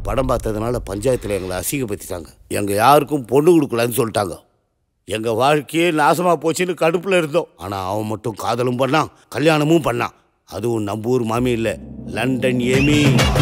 படம் பார்த்ததுனால பஞ்சாயத்தில் எங்களை அசிங்கப்படுத்திட்டாங்க எங்கள் யாருக்கும் பொண்ணு கொடுக்கலன்னு சொல்லிட்டாங்க எங்கள் வாழ்க்கையே நாசமாக போச்சுன்னு கடுப்பில் இருந்தோம் ஆனால் அவன் மட்டும் காதலும் பண்ணான் கல்யாணமும் பண்ணான் அதுவும் நம்ம ஊர் மாமி இல்லை லண்டன் ஏமி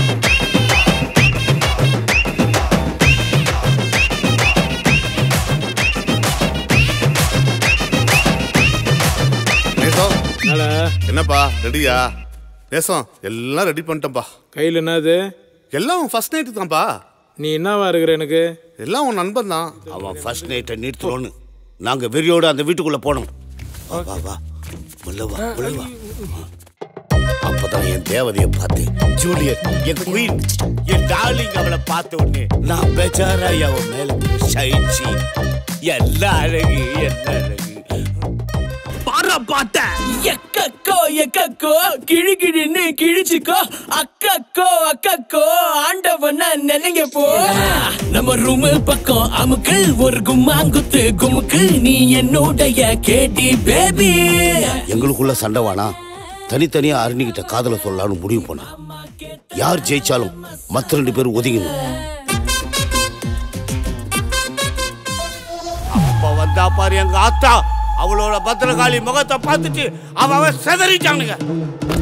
நேசம் அதனால என்னப்பா ரெடியா நேசம் எல்லாம் ரெடி பண்ணிட்டேன்ப்பா கையில் என்னது எல்லாம் ஃபர்ஸ்ட் நைட்டு தான்ப்பா நீ என்னவா இருக்கிற எனக்கு எல்லாம் உன் நண்பன் தான் அவன் ஃபர்ஸ்ட் நைட்டை நிறுத்துறோன்னு நாங்கள் வெறியோடு அந்த வீட்டுக்குள்ளே போனோம் வா வா வா உள்ள வா உள்ள வா அப்பதான் என் தேவதையை பார்த்தேன் ஜூலியட் என் குயின் என் டார்லிங் அவளை பார்த்த உடனே நான் பெச்சாராய் அவன் மேல ஷைச்சி என்ன அழகு என்ன அழகு பாரா பாட்ட எக்கக்கோ எக்கக்கோ கிழி கிழின்னு கிழிச்சுக்கோ அக்கக்கோ அக்கக்கோ ஆண்டவன நினைங்க போ நம்ம ரூம் பக்கம் அமுக்கு ஒரு கும்மாங்குத்து குமுக்கு நீ என்னுடைய கேடி பேபி எங்களுக்குள்ள சண்டை வேணா தனித்தனியா அருணிக்கிட்ட காதல சொல்லலாம்னு முடிவு பண்ணோம் யார் ஜெயிச்சாலும் மற்ற ரெண்டு பேரும் ஒதுங்கணும் அப்ப வந்தா பாரு எங்க ஆத்தா அவளோட பத்திரகாளி முகத்தை பார்த்துட்டு அவ அவன் செதறிட்டானுங்க